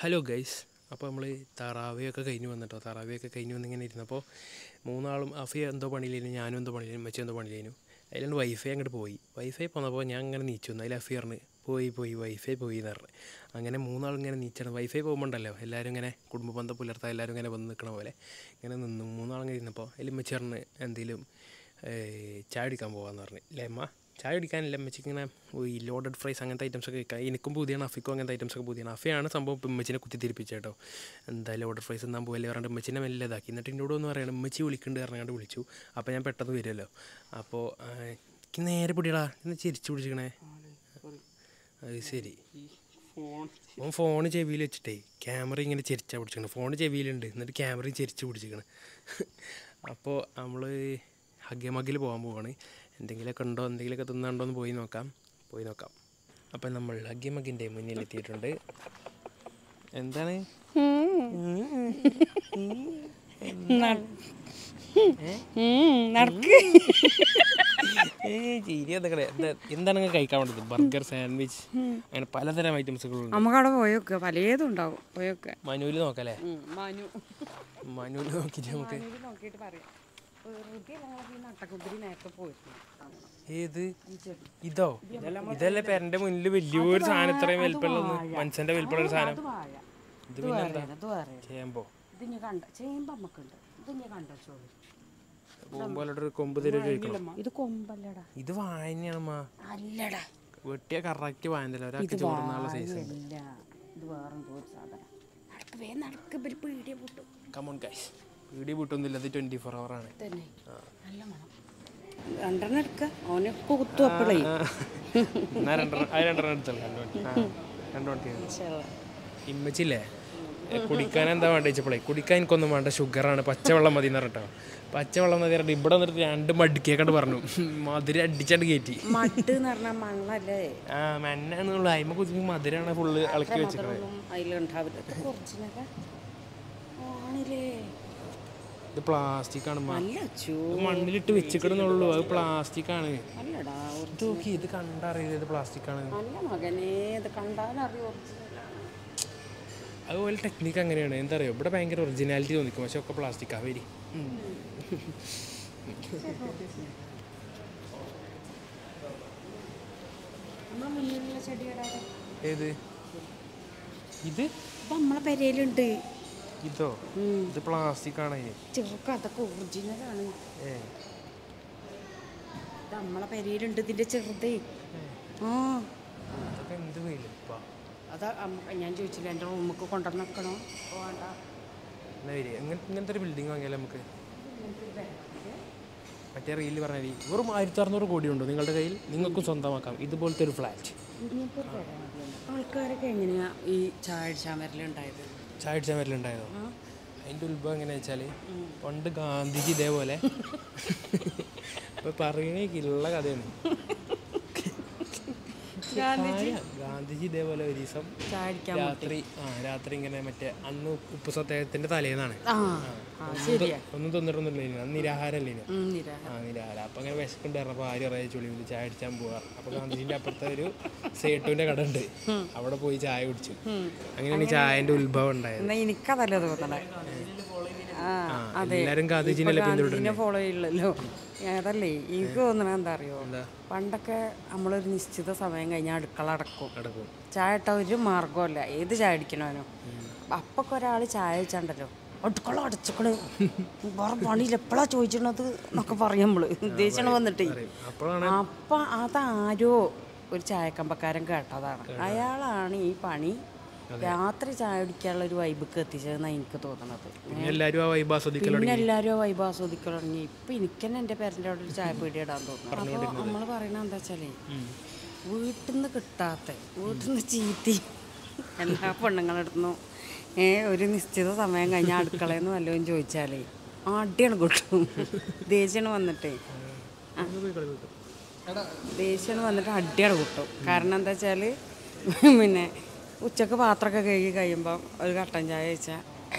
Hello guys അപ്പോൾ നമ്മൾ തറാവിയൊക്കെ കഴിഞ്ഞ് വന്നിട്ടോ തറാവിയൊക്കെ കഴിഞ്ഞ് വന്നിങ്ങനെ ഇരുന്നപ്പോൾ മൂന്നാളും അഫിയ എന്തോ പണിയിലേനു ഞാനും എന്തോ പണിയിലേനു മച്ചും എന്തോ പണിയിലേനു അതിലാണ് വൈഫൈ അങ്ങോട്ട് പോയി വൈഫൈ പോന്നപ്പോൾ ഞാൻ അങ്ങനെ നീച്ചു വന്നു അതിൽ അഫി പറഞ്ഞു പോയി പോയി വൈഫൈ പോയി എന്ന് പറഞ്ഞു അങ്ങനെ മൂന്നാളും ഇങ്ങനെ നീച്ചാണ് വൈഫൈ പോകുമ്പോണ്ടല്ലോ എല്ലാവരും ഇങ്ങനെ കുടുംബ ബന്ധം പുലർത്താൻ എല്ലാവരും ഇങ്ങനെ വന്ന് നിൽക്കണ പോലെ ഇങ്ങനെ നിന്നു മൂന്നാളിങ്ങനെ ഇരുന്നപ്പോൾ അതിൽ മച്ചി പറഞ്ഞ് എന്തെങ്കിലും ചായ കുടിക്കാൻ പോകാമെന്ന് പറഞ്ഞു അല്ലേ അമ്മ ചായ കുടിക്കാനില്ല അമ്മച്ചിക്ക് ഇങ്ങനെ ഈ ലോഡഡ് ഫ്രൈസ് അങ്ങനത്തെ ഐറ്റംസ് ഒക്കെ കഴിക്കാം എനിക്കും പുതിയാണ് അഫിക്കും അങ്ങനത്തെ ഐറ്റംസ് ഒക്കെ പുതിയാണ് അഫയാണ് സംഭവം ഇപ്പം ഉമ്മച്ചിനെ കുത്തിത്തിരിപ്പിച്ച കേട്ടോ എന്താ ലോഡഡ് ഫ്രൈസ് എന്നാൻ പോയല്ലേ പറഞ്ഞിട്ട് ഉമ്മച്ചിനെ മെല്ലെ ഇതാക്കി എന്നിട്ട് എന്നോട് ഒന്ന് പറയണം ഉമ്മച്ചി വിളിക്കുന്നുണ്ട് പറഞ്ഞാണ്ട് വിളിച്ചു അപ്പോൾ ഞാൻ പെട്ടെന്ന് വരുമല്ലോ അപ്പോൾ എനിക്ക് നേരെ പിടിയടാ ഇന്ന് ചിരിച്ചു പിടിച്ചിക്കണേ അത് ശരി ഓൻ ഫോൺ ചെവിയിൽ വെച്ചിട്ടേ ക്യാമറ ഇങ്ങനെ ചെരിച്ചാ പിടിച്ചിക്കണം ഫോൺ ചെവിയിലുണ്ട് എന്നിട്ട് ക്യാമറയും ചെരിച്ച് പിടിച്ചിക്കണം അപ്പോൾ നമ്മൾ ഹഗ്ഗ മഗ്ഗിൽ പോകാൻ പോവാണ് എന്തെങ്കിലുമൊക്കെ ഉണ്ടോ എന്തെങ്കിലുമൊക്കെ തിന്നുണ്ടോ എന്ന് പോയി നോക്കാം പോയി നോക്കാം അപ്പം നമ്മൾ ഹഗ്ഗ മഗ്ഗിൻ്റെ മുന്നിൽ എത്തിയിട്ടുണ്ട് എന്താണ് നടക്ക് ഏ ചിരി എന്തൊക്കെ എന്താണ് നിങ്ങൾ കഴിക്കാൻ വേണ്ടത് ബർഗർ സാൻഡ്വിച്ച് അങ്ങനെ പലതരം ഐറ്റംസുകളുണ്ട് നമുക്കവിടെ പോയൊക്കെ പലതും ഉണ്ടാവും പോയൊക്കെ മനുവിൽ നോക്കല്ലേ മനു മനുവിൽ നോക്കിയിട്ട് നമുക്ക് മനുവിൽ നോക്കിയിട്ട് പറയാം വെറുതെ ഞങ്ങളൊക്കെ ഈ നട്ടക്കുതിരി നേരത്തെ പോയിരുന്നു ഏത് ഇതോ ഇതല്ലേ പെരന്റെ മുന്നിൽ വലിയൊരു സാധനം ഇത്രയും വലിപ്പമുള്ള മനുഷ്യന്റെ വലിപ്പമുള്ള ഒരു സാധനം വാഴ ഇത് പിന്നെ എന്താ ഇത് വേറെ ചേമ്പോ ഇത് ഞാൻ കണ്ട ചേമ്പ് അമ്മക്കുണ്ട് ഇത് ഞാൻ കണ്ടോളൂ പോകുമ്പോൾ ഒരു കൊമ്പ് തരും ചോദിക്കണം ഇത് കൊമ്പല്ലടാ ഇത് വായനയാണ് മാ അല്ലടാ വെട്ടിയ കറക്റ്റ് വായനല്ല ഒരാൾക്ക് ചോറുന്നുള്ള സൈസ് ഇല്ല ഇത് വേറെ എന്തോ ഒരു സാധനം നടക്ക് വേ നടക്ക് ഇവര് പീടിയ പൊട്ടും കമോൺ ഗൈസ് വീഡിയോ വിട്ടൊന്നുമില്ല ഇത് ട്വന്റി ഫോർ അവർ ആണ് തന്നെ നല്ല മണം രണ്ടെണ്ണം എടുക്ക ഓനൊക്കെ കുത്തു അപ്പളേ എന്നാ രണ്ടെണ്ണം അത് രണ്ടെണ്ണം എടുത്തല്ലോ രണ്ടു ഇമ്മച്ചില്ലേ ഏ, കുടിക്കാൻ എന്താ വേണ്ട വെച്ചപ്പോഴേ കുടിക്കാൻ എനിക്കൊന്നും വേണ്ട ഷുഗറാണ് പച്ചവെള്ളം മതി എന്ന് പറഞ്ഞിട്ടോ പച്ചവെള്ളം മതി പറഞ്ഞിട്ട് ഇവിടെ വന്നിട്ട് രണ്ട് മടിക്കേക്കണ്ട് പറഞ്ഞു മധുരം അടിച്ചാണ്ട് കയറ്റി മട്ട് എന്ന് പറഞ്ഞാൽ മണ്ണല്ലേ ആ മണ്ണാണെന്നുള്ള അയിമ കുതിക്ക് മധുരമാണ് ഫുള്ള് ഇളക്കി വെച്ചിട്ടുള്ളത് ഒന്നും അതിലുണ്ടാവില്ല ഇത് കുറച്ചിനൊക്കെ ആണില്ലേ ഇത് പ്ലാസ്റ്റിക് ആണ് മാ. നല്ല അച്ചു ഇത് മണ്ണിലിട്ട് വെച്ചിക്കിടുന്നുള്ളൂ അത് പ്ലാസ്റ്റിക് ആണ് നല്ലടാ ഇത് നോക്കി ഇത് കണ്ടറിയില്ല ഇത് പ്ലാസ്റ്റിക് ആണ് നല്ല മകനെ ഇത് കണ്ടാലറിയോ അതുപോലെ ടെക്നിക്ക് അങ്ങനെയാണ് എന്താ പറയുക ഇവിടെ ഭയങ്കര ഒറിജിനാലിറ്റി തോന്നിക്കും പക്ഷെ ഒക്കെ പ്ലാസ്റ്റിക് ആ വരി നമ്മളെ മുന്നിലുള്ള ചെടിയുടെ ഏത് ഇത് ഇപ്പൊ നമ്മളെ പെരയിലുണ്ട് ഇതോ ഇത് പ്ലാസ്റ്റിക് ആണ് ചെറുക്ക അതൊക്കെ ഒറിജിനലാണ് ഏ ഇത് നമ്മളെ പെരയിലുണ്ട് ഇതിന്റെ ചെറുതേ ആ അതൊക്കെ എന്ത് വലിപ്പാ അതാ അമ്മ- ഞാൻ ചോദിച്ചില്ല എൻ്റെ റൂമിക്ക് കൊണ്ടുവന്നേക്കണോ വേണ്ട എന്നാ വരി എങ്ങനെ ഇങ്ങനത്തെ ഒരു ബിൽഡിംഗ് വാങ്ങിയാലോ നമുക്ക് മറ്റേ റീലിൽ പറഞ്ഞാൽ വെറും ആയിരത്തി അറുന്നൂറ് കോടി ഉണ്ടോ നിങ്ങളുടെ കയ്യിൽ നിങ്ങൾക്കും സ്വന്തമാക്കാം ഇതുപോലത്തെ ഒരു ഫ്ലാറ്റ് ഇങ്ങനത്തെ ഒരു പെര മതിയല്ലോ. ആൾക്കാരൊക്കെ എങ്ങനെയാ ഈ ചായ അടിച്ചാൻ വരലുണ്ടായത് ചായ അടിച്ചാൽ വരലുണ്ടായതോ അതിൻ്റെ ഉത്ഭവം എങ്ങനെയാ വെച്ചാൽ പണ്ട് ഗാന്ധിജി ഇതേപോലെ ഇപ്പൊ പറയണേക്കുള്ള കഥയാണ് ഗാന്ധിജി ചായ- ഗാന്ധിജി ഇതേപോലെ ഒരു ദിവസം ചായ അടിക്കാൻ രാത്രി ആ രാത്രി ഇങ്ങനെ മറ്റേ അന്ന് ഉപ്പ് സത്യാഗ്രഹത്തിന്റെ തലേന്നാണ് ആ ആ ശരിയാ ഒന്നും തിന്നിട്ടൊന്നുമില്ല അന്ന് നിരാഹാരമല്ലേ ഇനി ഉം, നിരാ ആ നിരാഹാരം അപ്പം അങ്ങനെ വിശക്കുണ്ടായിരുന്നപ്പോൾ ആരും അറിയാൻ ചുളി വിളിച്ച് ചായ അടിച്ചാൻ പോവാ അപ്പോൾ ഗാന്ധിജിൻ്റെ അപ്പുറത്തെ ഒരു സേട്ടുവിൻ്റെ കട ഉണ്ട് അവിടെ പോയി ചായ കുടിച്ചു അങ്ങനെയാണ് ഈ ചായൻ്റെ ഉത്ഭവം ഉണ്ടായത് എന്നാ എനിക്കതല്ല തോന്നണേ ആ എല്ലാവരും ഗാന്ധിജിനെ ഗാന്ധിജിനെ ഫോളോ ചെയ്യില്ലല്ലോ അതല്ലേ എനിക്ക് തോന്നണ എന്താ അറിയോ എന്താ പണ്ടൊക്കെ നമ്മളൊരു നിശ്ചിത സമയം കഴിഞ്ഞാൽ അടുക്കള അടക്കും നടക്കും ചായ ഇട്ട ഒരു മാർഗമല്ല ഏത് ചായ അടിക്കണവനോ അപ്പൊക്കെ ഒരാൾ ചായ വെച്ചാണ്ടല്ലോ അടുക്കള അടച്ചക്കള് വേറെ പണിയില്ല എപ്പോഴാ ചോദിച്ചിരുന്നത് എന്നൊക്കെ പറയും നമ്മള് ഉദ്ദേശിച്ചണ വന്നിട്ടേ അപ്പോഴാണ് അപ്പൊ അതാരോ ഒരു ചായക്കമ്പക്കാരൻ കേട്ടതാണ് അയാളാണ് ഈ പണി രാത്രി ചായ കുടിക്കാനുള്ള ഒരു വൈബിക്ക് എത്തിച്ചതെന്നാണ് എനിക്ക് തോന്നണത് പിന്നെ എല്ലാവരും ആ വൈബ് ആസ്വദിക്കൽ പിന്നെ എല്ലാവരും വൈബ് ആസ്വദിക്കാൻ തുടങ്ങി ഇപ്പൊ എനിക്ക് തന്നെ എന്റെ പേരന്റെ അവിടെ ഒരു ചായ പീടി ഇടാൻ തോന്നുന്നു അപ്പൊ നമ്മള് പറയണ എന്താ വെച്ചാലേ വീട്ടിൽ നിന്ന് കിട്ടാത്ത വീട്ടിൽ നിന്ന് ചീത്തി എല്ലാ പെണ്ണുങ്ങളെടുത്തുന്നു ഏ ഒരു നിശ്ചിത സമയം കഴിഞ്ഞാൽ അടുക്കളയിൽ നിന്ന് വല്ലതും ചോദിച്ചാലേ അടിയാണ് കിട്ടും ദേഷ്യം വന്നിട്ടേ ദേഷ്യം വന്നിട്ട് അടിയാണ് കിട്ടും കാരണം എന്താ വെച്ചാൽ പിന്നെ ഉച്ചക്ക് പാത്രമൊക്കെ കഴുകി കഴിയുമ്പം ഒരു കട്ടൻ ചായ വെച്ചാൽ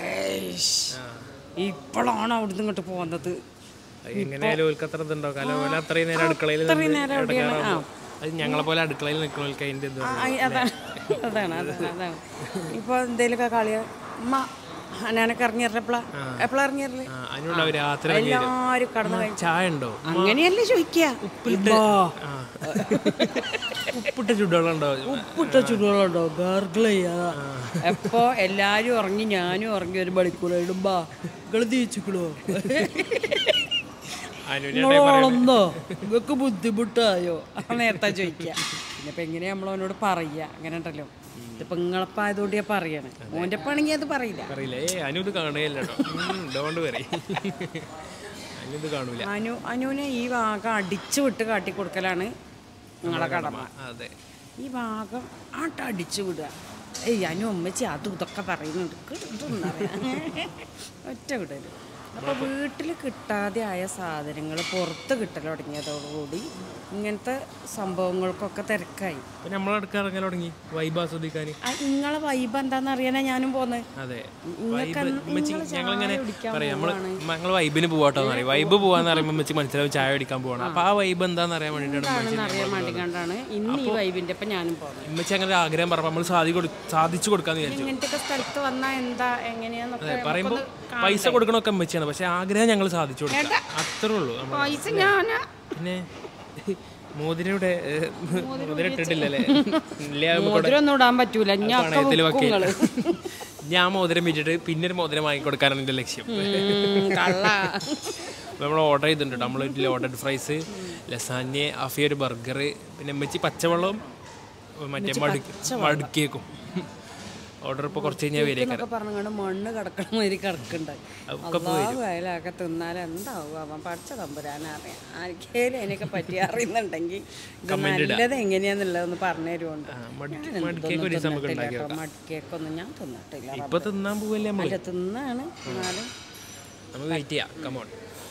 ഇപ്പോഴാണ് അവിടുന്ന് ഇങ്ങോട്ട് പോകുന്നത് എങ്ങനെയായാലും ഓൽക്ക് അത്ര ഇതുണ്ടാവും കാരണം ഓല അത്രയും നേരം അടുക്കളയിൽ അത്രയും നേരം അവിടെയാണ് ആ അത് ഞങ്ങളെ പോലെ അടുക്കളയിൽ നിൽക്കണവർക്ക് അതിന്റെ ഇത് ആ, അതാണ് അതാണ് അതാണ് അതാണ് ഇപ്പോൾ എന്തെങ്കിലുമൊക്കെ കളിയ ഉമ്മ ഞാനൊക്കെ ഇറങ്ങിയറില്ല എപ്പോഴാ എപ്പോഴാ ഇറങ്ങിയറില്ല ആ, അതിനുണ്ടാവും രാത്രി ഇറങ്ങിയത്. എല്ലാവരും കടന്നു കഴിഞ്ഞു ചായ ഉണ്ടോ അങ്ങനെയല്ലേ ചോദിക്കുക ആ. ഉപ്പിട്ട ചുടുവെള്ളം ഉണ്ടോ ഉപ്പിട്ട ചുടുകളുണ്ടോ ഗാർഗിൾ ചെയ്യാ എപ്പോ എല്ലാരും ഉറങ്ങി ഞാനും ഉറങ്ങി ഒരു മണിക്കൂർ ഇടുമ്പാ നിങ്ങൾ തീച്ചിക്കണോ അനുവിനെ നിങ്ങളോളൊന്നോ നിങ്ങൾക്ക് ബുദ്ധിമുട്ടായോ ആ നേരത്തെ ചോദിക്കുക പിന്നെ ഇപ്പൊ എങ്ങനെയാ നമ്മളവനോട് പറയുക അങ്ങനെ ഉണ്ടല്ലോ ഇതിപ്പോ നിങ്ങളപ്പം ആയതുകൊണ്ട് ഞാൻ പറയാണ് മോൻ്റെ ആണെങ്കിൽ അത് പറയില്ല അറിയില്ല ഏ അനു ഇത് കാണുകയല്ല കേട്ടോ ഡോണ്ട് വരെ അനു ഇത് കാണൂല അനു അനുവിനെ ഈ ഭാഗം അടിച്ചു വിട്ട് കാട്ടി കൊടുക്കലാണ് നിങ്ങളെ കടമ അതെ ഈ ഭാഗം ആട്ട് അടിച്ചു വിടുക ഏയ് അനു അമ്മച്ചി അതും ഇതൊക്കെ പറയുന്നുണ്ട് കിട്ടുന്ന ഒറ്റ വിടല് അപ്പോൾ വീട്ടിൽ കിട്ടാതെ ആയ സാധനങ്ങൾ പുറത്ത് കിട്ടൽ തുടങ്ങിയതോടുകൂടി ഇങ്ങനത്തെ സംഭവങ്ങൾക്കൊക്കെ തിരക്കായി അപ്പൊ നമ്മളടുക്ക ഇറങ്ങാൻ തുടങ്ങി വൈബ് ആസ്വദിക്കാൻ ആ നിങ്ങളെ വൈബ് എന്താന്ന് അറിയാനാ ഞാനും പോന്ന് അതെ ഇങ്ങക്ക് വൈബ് ഉമ്മച്ചി നിങ്ങള് ഞങ്ങളിങ്ങനെ ചായ കുടിക്കാൻ പറയാം നമ്മള് ഞങ്ങൾ വൈബിന് പോവാട്ടോ പറയും വൈബ് പോവാന്ന് പറയുമ്പോൾ ഉമ്മച്ചി മനസ്സിലാവും ചായ കുടിക്കാൻ പോകണം അപ്പൊ ആ വൈബ് എന്താന്ന് അറിയാൻ വേണ്ടിയിട്ടാണ് ഉമ്മച്ചി ആണെന്ന് അറിയാൻ വേണ്ടി കണ്ടാണ് ഇന്ന് ഈ വൈബിൻ്റെ ഒപ്പം ഞാനും പോകുന്നത് ഉമ്മച്ചി അങ്ങനെ ഒരു ആഗ്രഹം പറഞ്ഞപ്പോൾ നമ്മൾ സാധി കൊടു സാധിച്ചു കൊടുക്കാന്ന് വിചാരിച്ചു ഇങ്ങനത്തെ സ്ഥലത്ത് വന്നാൽ എന്താ എങ്ങനെയാന്നൊക്കെ പറയുമ്പോൾ പൈസ കൊടുക്കണമൊക്കെ ഉമ്മച്ചിയാണ് പക്ഷെ ആഗ്രഹം ഞങ്ങൾ സാധിച്ചു കൊടുക്കാം അത്രേ ഉള്ളൂ നമ്മൾ പൈസ ഞാനാ പിന്നെ മോതിരയുടെ മോതിര ഇട്ടിട്ടില്ലല്ലേ ഇല്ല മോതിരം ഒന്നും ഇടാൻ പറ്റൂല ഞാൻ പണയത്തിൽ വക്കീൽ ഞാൻ മോതിരം വെച്ചിട്ട് പിന്നെ ഒരു മോതിരം വാങ്ങിക്കൊടുക്കാനാണ് എൻ്റെ ലക്ഷ്യം കള്ള നമ്മൾ ഓർഡർ ചെയ്തിട്ടുണ്ട് നമ്മൾ ലോഡഡ് ഫ്രൈസ് ലസാന്യ അഫിയ ഒരു ബർഗർ പിന്നെ എമ്മച്ചി പച്ചവെള്ളവും മറ്റേ മടുക്ക് മടുക്കിയേക്കും ഓർഡർ ഇപ്പോൾ കുറച്ച് കഴിഞ്ഞാൽ വരേക്കാരം എന്നൊക്കെ പറഞ്ഞുകൊണ്ട് മണ്ണ് കിടക്കണ മാതിരി കിടക്കുന്നുണ്ട് അള്ളാഹു അയലൊക്കെ തിന്നാൽ എന്താവും അവൻ പഠിച്ച തമ്പുരാനറിയാം ആർക്കേലും അതിനൊക്കെ പറ്റി അറിയുന്നുണ്ടെങ്കിൽ ഇത് നല്ലത് എങ്ങനെയാന്നുള്ളതൊന്ന് പറഞ്ഞു തരുമുണ്ട് മടുക്കി മടുക്കേക്ക് ഒരു ദിവസം നമുക്ക് ഉണ്ടാക്കി മടിക്കേക്കൊന്നും ഞാൻ തിന്നിട്ടില്ല ഇപ്പൊ തിന്നാൻ പോവല്ലേ നമ്മൾ അല്ല തിന്നാണ് എന്നാലും നമുക്ക് വെയിറ്റ് ചെയ്യാം കമോൺ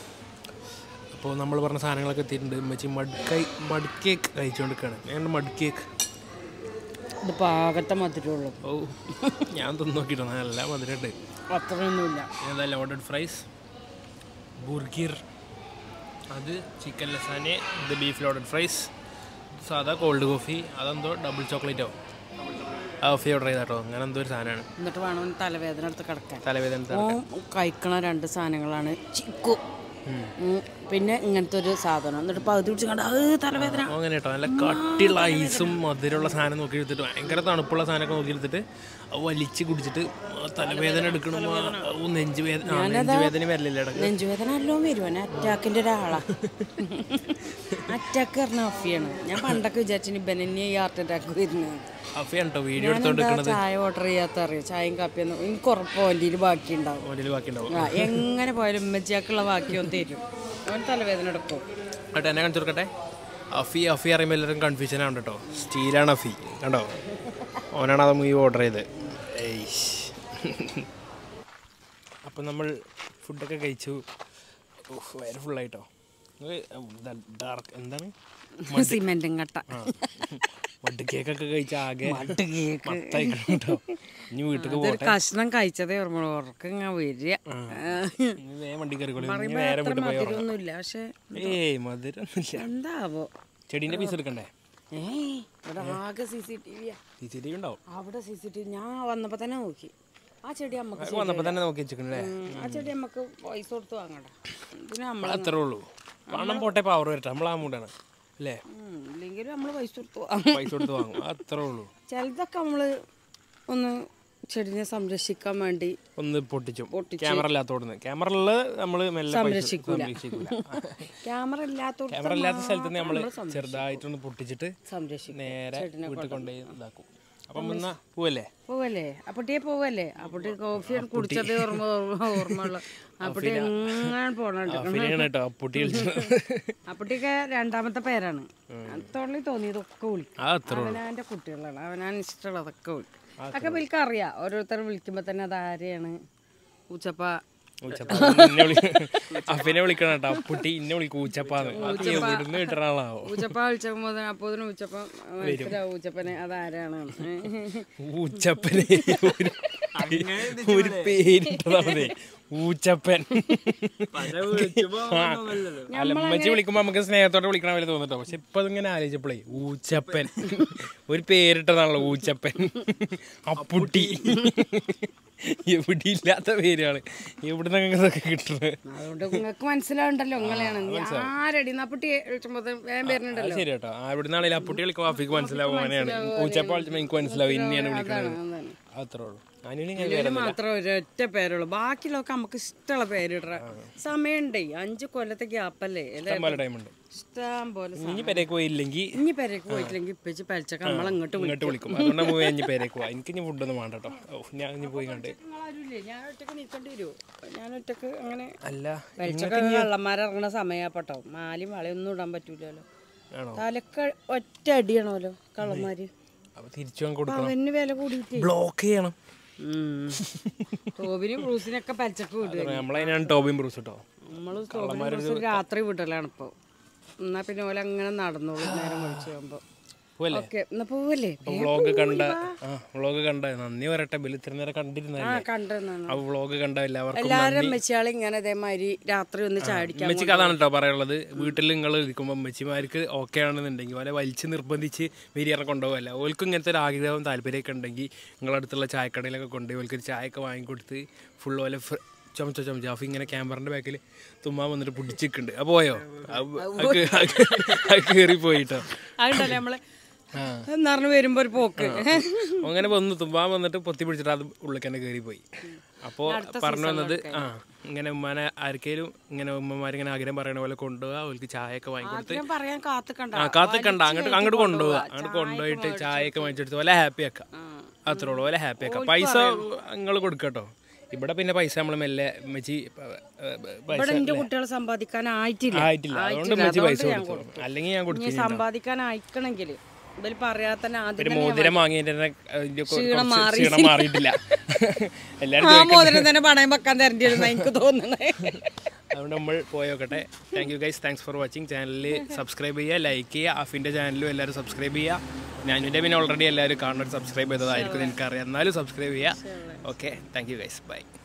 അപ്പോൾ നമ്മൾ പറഞ്ഞ സാധനങ്ങളൊക്കെ എത്തിയിട്ടുണ്ട് ഉമ്മച്ചി മടുക്കൈ മടുക്കേക്ക് കഴിച്ചുകൊണ്ടിരിക്കുകയാണ് ഞാൻ മടുക്കേക്ക് ഇത് പാകത്തെ മധുരമുള്ളൂ ഓ ഞാൻ തിന്നു നോക്കിയിട്ട് നല്ല മധുരമുണ്ട് അത്രയൊന്നുമില്ല ഏതാ ലോഡഡ് ഫ്രൈസ് ബുർഗിർ അത് ചിക്കൻ ലസാനെ ഇത് ബീഫ് ലോഡഡ് ഫ്രൈസ് സാധാ കോൾഡ് കോഫി അതെന്തോ ഡബിൾ ചോക്ലേറ്റോ ആ കോഫി ഓർഡർ ചെയ്താട്ടോ അങ്ങനെ എന്തോ ഒരു സാധനമാണ് എന്നിട്ട് വേണം അവന് തലവേദന എടുത്ത് കിടക്കാൻ തലവേദന ഓൻ കഴിക്കണ രണ്ട് സാധനങ്ങളാണ് ചിക്കു ഉം, പിന്നെ ഇങ്ങനത്തെ ഒരു സാധനം എന്നിട്ട് പകുതി പിടിച്ച് കണ്ട അത് തലവേദന അങ്ങനെ കേട്ടോ നല്ല കട്ടിയുള്ള ഐസും മധുരമുള്ള സാധനം നോക്കി എടുത്തിട്ട് ഭയങ്കര തണുപ്പുള്ള സാധനമൊക്കെ നോക്കി എടുത്തിട്ട് അത് വലിച്ച് കുടിച്ചിട്ട് ആ തലവേദന എടുക്കണം നെഞ്ച് വേദന ആ, നെഞ്ച് വേദന വരലില്ല ഇടക്ക് നെഞ്ചുവേദന എല്ലാം വരും അറ്റാക്കിന്റെ ഒരാളാ അറ്റാക്ക് പറഞ്ഞ അഫിയാണ് ഞാൻ പണ്ടൊക്കെ വിചാരിച്ചു ഇബനെ ഈ ഹാർട്ട് അറ്റാക്ക് വരുന്നത് അഫയാണ് കേട്ടോ വീഡിയോ ഞാനെന്താ എടുത്തോണ്ടിരിക്കണത് ചായ ഓർഡർ ചെയ്യാത്ത അറിയാം ചായയും കാപ്പിയൊന്നും എനിക്ക് ഉറപ്പ് വണ്ടിയിൽ ബാക്കി ഉണ്ടാവും ഓനിൽ ബാക്കി ഉണ്ടാവും ആ എങ്ങനെ പോയാലും ഉമ്മച്ചിയാക്കുള്ള ബാക്കി ഒന്ന് തരും അവൻ തലവേദന എടുക്കും കേട്ടോ എന്നെ കാണിച്ചു കൊടുക്കട്ടെ അഫി അഫി അറിയുമ്പോൾ എല്ലാവരും കൺഫ്യൂഷൻ ആണ് കേട്ടോ സ്റ്റീലാണ് അഫി കണ്ടോ ഓനാണ് അത് ഈ ഓർഡർ ചെയ്ത് അപ്പം നമ്മൾ ഫുഡൊക്കെ കഴിച്ചു ഉഫ്, വയറ് ഫുള്ളായിട്ടോ ഡാർക്ക് എന്താണ് സിമെന്റും കട്ട മഡ് കേക്കൊക്കെ കഴിച്ച ആകെ മട്ട് കേക്ക് മത്തായിക്കണം കേട്ടോ ഇനി വീട്ടിൽ ഒരു കഷ്ണം കഴിച്ചതേ ഓർമ്മ ഉറക്കം ഇങ്ങനെ വരിക ഇനി വേഗം വണ്ടി കയറിക്കോളൂ ഇനി പറയുമ്പോ നേരെ അത്ര വീട്ടിൽ പോയി ഉറങ്ങാം മധുരമൊന്നുമില്ല പക്ഷെ ഏയ് മധുരമൊന്നുമില്ല എന്താവോ ചെടീൻ്റെ പീസ് എടുക്കണ്ടേ ഏയ് ഇവിടെ ആകെ സി സി ടി വിയാ സി സി ടി വി ഉണ്ടാവും അവിടെ സി സി ടി വി ഞാൻ വന്നപ്പോ തന്നെ നോക്കി ആ ചെടി നമുക്ക് അത് വന്നപ്പോൾ തന്നെ നോക്കി വെച്ചിട്ടുണ്ടല്ലേ ഉം, ആ ചെടി നമുക്ക് പൈസ കൊടുത്ത് വാങ്ങണ്ട ഇതിന് നമ്മൾ അത്രേ ഉള്ളൂ പണം പോട്ടെ പവർ വരട്ടെ നമ്മൾ ആ മൂടാണ് അല്ലേ ഇല്ലെങ്കിലും നമ്മൾ പൈസ കൊടുത്ത് വാങ്ങും പൈസ കൊടുത്ത് വാങ്ങും അത്രേ ഉള്ളൂ ചിലതൊക്കെ നമ്മൾ ഒന്ന് ചെടിനെ സംരക്ഷിക്കാൻ വേണ്ടി ഒന്ന് പൊട്ടിച്ചും ക്യാമറ ഇല്ലാത്തോടുന്ന് ക്യാമറ ഉള്ളത് നമ്മൾ മെല്ലെ പൈസ സംരക്ഷിക്കൂല. സംരക്ഷിക്കൂല ക്യാമറ ഇല്ലാത്ത ക്യാമറ ഇല്ലാത്ത സ്ഥലത്ത് നമ്മൾ ചെറുതായിട്ടൊന്ന് പൊട്ടിച്ചിട്ട് സംരക്ഷിക്കും നേരെ വീട്ടിൽ കൊണ്ടുപോയി ഇതാക്കും അപ്പം എന്നാ പോവല്ലേ പോവല്ലേ അപ്പട്ടിയെ പോവല്ലേ അപ്പട്ടി കോഫി കുടിച്ചത് ഓർമ്മ ഓർമ്മയുള്ള അപ്പട്ടി എങ്ങനെ പോണുണ്ട് ഫിലിയാണ് കേട്ടോ പൊട്ടി കളിച്ചത് അപ്പട്ടിയൊക്കെ രണ്ടാമത്തെ പേരാണ് തൊള്ളി തോന്നിയതൊക്കെ വിളിക്കും ആ അത്ര അവനാൻ്റെ കുട്ടികളാണ് അവനാൻ ഇഷ്ടമുള്ളതൊക്കെ വിളിക്കും ഒക്കെ വിളിക്കാൻ അറിയാം ഓരോരുത്തർ വിളിക്കുമ്പോൾ തന്നെ അത് ആരെയാണ് ഉച്ചപ്പ ഊച്ചപ്പ ഇന്നെ വിളി അപ്പിനെ വിളിക്കണം കേട്ടോ അപ്പുട്ടി ഇന്നെ വിളിക്കും ഊച്ചപ്പാന്ന് അത് എവിടുന്ന് കിട്ടണ ആളാവോ ഉച്ചപ്പ വിളിച്ചപ്പോൾ അപ്പോൾ ഉച്ചപ്പ മനസ്സിലാവും ഉച്ചപ്പനെ അതാരാണ് ഊച്ചപ്പനെ ഒരു- ഒരു പേരിട്ടതാ മതി ഊച്ചപ്പൻ അല്ല ഉമ്മച്ചി വിളിക്കുമ്പോ നമുക്ക് സ്നേഹത്തോടെ വിളിക്കണ പോലെ തോന്നിട്ടോ പക്ഷെ ഇപ്പൊ അതിങ്ങനെ ആലോചിച്ചപ്പോഴേ ഊച്ചപ്പൻ ഒരു പേരിട്ടതാണല്ലോ ഊച്ചപ്പൻ അപ്പുട്ടി എവിടെ ഇല്ലാത്ത പേരാണ് എവിടുന്ന് ഇതൊക്കെ കിട്ടുന്നത് അതുകൊണ്ട് നിങ്ങൾക്ക് മനസ്സിലാവുണ്ടല്ലോ നിങ്ങളെയാണ് ആരടി നപ്പട്ടി വേഗം വരുന്നുണ്ടല്ലോ ശരി കേട്ടോ എവിടുന്നാണെങ്കിലും അപ്പുട്ടി വിളിക്കുമ്പോൾ അഫിക്ക് മനസ്സിലാവും അങ്ങനെയാണ് ഊച്ചപ്പ വിളിച്ചപ്പോൾ എനിക്ക് മനസ്സിലാവും ഇനിയാണ് വിളിക്കുന്നത് അതാണ്. അത്രേ ഉള്ളൂ അനുവിന് ഞാൻ ഇതില് മാത്രം ഒരൊറ്റ പേരുള്ളൂ ബാക്കിയുള്ളതൊക്കെ നമുക്ക് ഇഷ്ടമുള്ള പേരിട സമയണ്ടേ അഞ്ച് കൊല്ലത്തെ ഗ്യാപ്പല്ലേ അല്ലേ ഇഷ്ടംപോലെ ടൈമുണ്ട് ഇഷ്ടം പോലെ ഇനി പെരേക്ക് പോയില്ലെങ്കിൽ ഇനി പെരേക്ക് പോയിട്ടില്ലെങ്കിൽ ഇപ്പിച്ച് പലിച്ചൊക്കെ നമ്മൾ അങ്ങോട്ട് ഇങ്ങോട്ട് വിളിക്കും അതുകൊണ്ട് പോയി ഇനി പെരേക്ക് പോവാം എനിക്ക് ഇനി ഫുഡൊന്നും വേണ്ട കേട്ടോ ഓ ഞാൻ ഇനി പോയി കണ്ട് ഞാൻ ഒറ്റക്ക് നീക്കേണ്ടി വരുമോ ഞാൻ ഒറ്റക്ക് അങ്ങനെ അല്ല വലിച്ചൊക്കെ കള്ളന്മാരിറങ്ങണ സമയപ്പെട്ടോ മാലി വളയൊന്നും ഇടാൻ പറ്റൂലല്ലോ ആണോ തലക്ക് ഒറ്റ അടിയാണല്ലോ കള്ളന്മാര് അപ്പൊ തിരിച്ചു വാങ്ങി കൊടുക്കണം അവന് വില കൂടിയിട്ട് ബ്ലോക്ക് ചെയ്യണം ടോബിനും ബ്രൂസിനൊക്കെ പലിച്ചക്ക് വിടുക നമ്മളതിനാണ് ടോബിൻ ബ്രൂസ് കേട്ടോ നമ്മള് ടോബിനും ബ്രൂസും രാത്രി വിടലാണ് ഇപ്പൊ എന്നാ പിന്നെ ഓല അങ്ങനെ നടന്നോളൂ നേരം വിളിച്ചു പോകുമ്പോ പോവല്ലേ ഓക്കെ എന്നാ പോവല്ലേ വ്ളോഗ് കണ്ട ആ വ്ളോഗ് കണ്ട നന്ദി പറയട്ടെ ബിൽ ഇത്ര നേരം കണ്ടിരുന്നല്ലേ കണ്ടെന്നാണ് ആ വ്ളോഗ് കണ്ട എല്ലാവർക്കും എല്ലാരും മെച്ചാളി ഇങ്ങനെ ഇതേമാതിരി രാത്രി ഒന്ന് ചാടിക്കാൻ ഉമ്മച്ചിക്ക് അതാണ് കേട്ടോ പറയാനുള്ളത് വീട്ടിൽ നിങ്ങൾ ഇരിക്കുമ്പോൾ ഉമ്മച്ചിമാർക്ക് ഓക്കെ ആണെന്നുണ്ടെങ്കിൽ ഓലെ വലിച്ച് നിർബന്ധിച്ച് ബിരിയാണി കൊണ്ടുപോകല്ല ഓൽക്കും ഇങ്ങനത്തെ ഒരു ആഗ്രഹവും താല്പര്യമൊക്കെ ഉണ്ടെങ്കിൽ നിങ്ങളടുത്തുള്ള ചായക്കടയിലൊക്കെ കൊണ്ടുപോയി ഓൽക്ക് ഒരു ചായയൊക്കെ വാങ്ങിക്കൊടുത്ത് ഫുൾ ഓലെ ഫ്ര- ചുമച്ച ചുമച്ച അപ്പൊ ഇങ്ങനെ ക്യാമറന്റെ ബാക്കിൽ തുമ്മാൻ വന്നിട്ട് പിടിച്ചിട്ടുണ്ട് അപ്പൊ പോയോ കയറി പോയിട്ടോ അതുണ്ടല്ലേ നമ്മള് എന്നറിഞ്ഞ് വരുമ്പോ ഒരു പോക്ക് അങ്ങനെ വന്നു തുമ്പാൻ വന്നിട്ട് പൊത്തി പിടിച്ചിട്ട് അത് ഉള്ളിൽ തന്നെ കയറി പോയി അപ്പോൾ പറഞ്ഞു വന്നത് ആ ഇങ്ങനെ ഉമ്മാനെ ആർക്കേലും ഇങ്ങനെ ഉമ്മമാരിങ്ങനെ ആഗ്രഹം പറയണ പോലെ കൊണ്ടുപോകുക അവർക്ക് ചായയൊക്കെ വാങ്ങിക്കൊടുത്ത് ഞാൻ പറയാൻ കാത്തുക്കണ്ട ആ കാത്തിക്കണ്ട അങ്ങോട്ട് അങ്ങോട്ട് കൊണ്ടുപോവുക അങ്ങോട്ട് കൊണ്ടുപോയിട്ട് ചായയൊക്കെ വാങ്ങിച്ചെടുത്ത് പോലെ ഹാപ്പി ആക്കാം അത്രേ ഉള്ളൂ പോലെ ഹാപ്പി ആക്കാം പൈസ നിങ്ങൾ കൊടുക്കട്ടോ ഇവിടെ പിന്നെ പൈസ നമ്മൾ മെല്ലെ മെച്ചി പൈസ ഇവിടെ എന്റെ കുട്ടികൾ സമ്പാദിക്കാനായിട്ടില്ല ആയിട്ടില്ല അതുകൊണ്ട് മെച്ചി പൈസ കൊടുത്തു അല്ലെങ്കിൽ ഞാൻ കൊടുത്തു ഇനി സമ്പാദിക്കാനായിക്കണമെങ്കിൽ ഇവര് പറയാത്ത തന്നെ ആദ്യം ഒരു മോതിരം വാങ്ങിയതിന്റെ അതിന്റെ കൊ- കുറച്ച് ക്ഷീണം മാറിയിട്ടില്ല എല്ലാരും ആ മോതിരം തന്നെ പണയം വെക്കാൻ തരേണ്ടിയിരുന്ന എനിക്ക് തോന്നണേ അതുകൊണ്ട് നമ്മൾ പോയോക്കട്ടെ thank you guys thanks for watching ചാനലിൽ സബ്സ്ക്രൈബ് ചെയ്യുക ലൈക്ക് ചെയ്യുക അഫിൻ്റെ ചാനലും എല്ലാവരും സബ്സ്ക്രൈബ് ചെയ്യുക ഞാനിൻ്റെ പിന്നെ ഓൾറെഡി എല്ലാവരും കാണുന്നവർ സബ്സ്ക്രൈബ് ചെയ്തതായിരിക്കും എനിക്കറിയാം എന്നാലും സബ്സ്ക്രൈബ് ചെയ്യുക okay thank you guys by